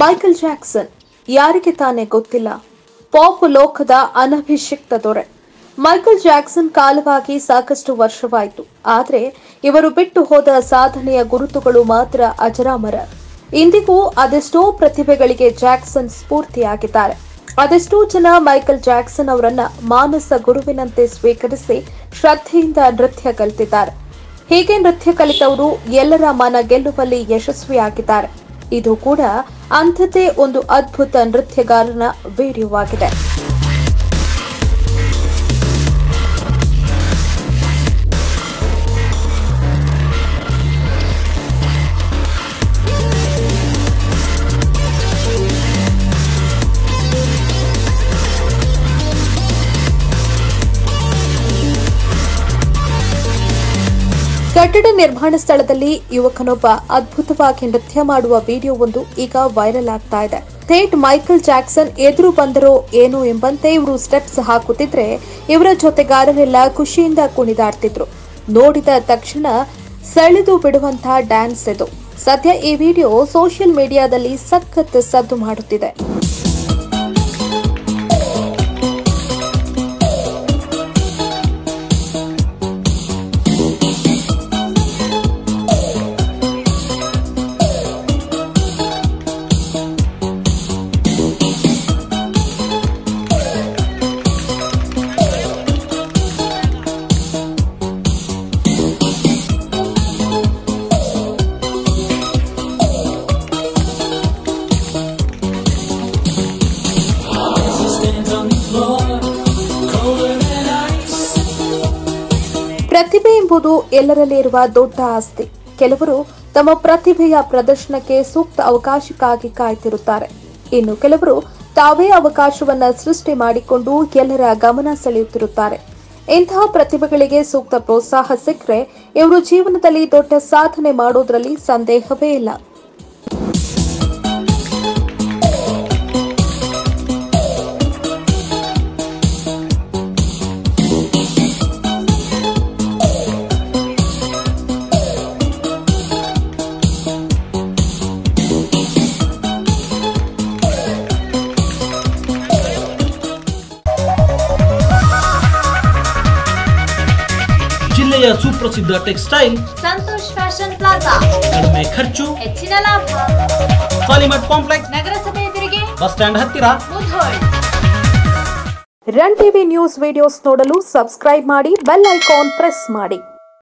Michael Jackson ಯಾರಿಗೆ ತಾನೇ ಗೊತ್ತಿಲ್ಲ ಪಾಪ್ ಲೋಕದ ಅನಭಿಷಿಕ್ತ ದೊರೆ ಮೈಕಲ್ ಜಾಕ್ಸನ್ ಕಾಲವಾಗಿ ಸಾಕಷ್ಟು ವರ್ಷವಾಯಿತು ಆದರೆ ಇವರು ಬಿಟ್ಟು ಹೋದ ಸಾಧನೆಯ ಗುರುತುಗಳು ಮಾತ್ರ ಅಜರಾಮರ ಇಂದಿಗೂ ಅದೆಷ್ಟೋ ಪ್ರತಿಭೆಗಳಿಗೆ ಜಾಕ್ಸನ್ ಸ್ಫೂರ್ತಿಯಾಗಿದ್ದಾರೆ ಅದೆಷ್ಟೋ ಜನ ಮೈಕಲ್ ಜಾಕ್ಸನ್ ಅವರನ್ನ ಮಾನಸ ಗುರುವಿನಂತೆ ಸ್ವೀಕರಿಸಿ ಶ್ರದ್ಧೆಯಿಂದ ನೃತ್ಯ ಕಲಿತಿದ್ದಾರೆ ಹೀಗೆ ನೃತ್ಯ ಕಲಿತವರು ಎಲ್ಲರ ಮನ ಗೆಲ್ಲುವಲ್ಲಿ ಯಶಸ್ವಿಯಾಗಿದ್ದಾರೆ ಇದು ಕೂಡ ಅಂಥದ್ದೇ ಒಂದು ಅದ್ಭುತ ನೃತ್ಯಗಾರನ ವಿಡಿಯೋ ಆಗಿದೆ ಕಟ್ಟಡ ನಿರ್ಮಾಣ ಸ್ಥಳದಲ್ಲಿ ಯುವಕನೊಬ್ಬ ಅದ್ಭುತವಾಗಿ ನೃತ್ಯ ಮಾಡುವ ವಿಡಿಯೋ ಒಂದು ಈಗ ವೈರಲ್ ಆಗ್ತಾ ಇದೆ ಥೇಟ್ ಮೈಕಲ್ ಜಾಕ್ಸನ್ ಎದುರು ಬಂದರೋ ಏನೋ ಎಂಬಂತೆ ಇವರು ಸ್ಟೆಪ್ಸ್ ಹಾಕುತ್ತಿದ್ರೆ ಇವರ ಜೊತೆಗಾರರೆಲ್ಲ ಖುಷಿಯಿಂದ ಕುಣಿದಾಡ್ತಿದ್ರು ನೋಡಿದ ತಕ್ಷಣ ಸೆಳೆದು ಬಿಡುವಂತಹ ಡ್ಯಾನ್ಸ್ ಇದು ಸದ್ಯ ಈ ವಿಡಿಯೋ ಸೋಷಿಯಲ್ ಮೀಡಿಯಾದಲ್ಲಿ ಸಖತ್ ಸದ್ದು ಮಾಡುತ್ತಿದೆ ಪ್ರತಿಭೆ ಎಂಬುದು ಎಲ್ಲರಲ್ಲಿ ಇರುವ ದೊಡ್ಡ ಆಸ್ತಿ ಕೆಲವರು ತಮ್ಮ ಪ್ರತಿಭೆಯ ಪ್ರದರ್ಶನಕ್ಕೆ ಸೂಕ್ತ ಅವಕಾಶಕ್ಕಾಗಿ ಕಾಯ್ತಿರುತ್ತಾರೆ ಇನ್ನು ಕೆಲವರು ತಾವೇ ಅವಕಾಶವನ್ನ ಸೃಷ್ಟಿ ಮಾಡಿಕೊಂಡು ಎಲ್ಲರ ಗಮನ ಸೆಳೆಯುತ್ತಿರುತ್ತಾರೆ ಇಂತಹ ಪ್ರತಿಭೆಗಳಿಗೆ ಸೂಕ್ತ ಪ್ರೋತ್ಸಾಹ ಸಿಕ್ಕರೆ ಇವರು ಜೀವನದಲ್ಲಿ ದೊಡ್ಡ ಸಾಧನೆ ಮಾಡೋದ್ರಲ್ಲಿ ಸಂದೇಹವೇ ಇಲ್ಲ ಜಿಲ್ಲೆಯ ಸುಪ್ರಸಿದ್ಧ ಟೆಕ್ಸ್ಟೈಲ್ ಸಂತೋಷ್ ಫ್ಯಾಷನ್ ಪ್ಲಾಜಾ ಕಡಿಮೆ ಖರ್ಚು ಹೆಚ್ಚಿನ ಲಾಭ ಪಾಲಿಮರ್ ಕಾಂಪ್ಲೆಕ್ಸ್ ನಗರಸಭೆ ಎದುರಿಗೆ ಬಸ್ ಸ್ಟ್ಯಾಂಡ್ ಹತ್ತಿರ Mudhol run TV news videos ನೋಡಲು ಸಬ್ಸ್ಕ್ರೈಬ್ ಮಾಡಿ ಬೆಲ್ ಐಕಾನ್ ಪ್ರೆಸ್ ಮಾಡಿ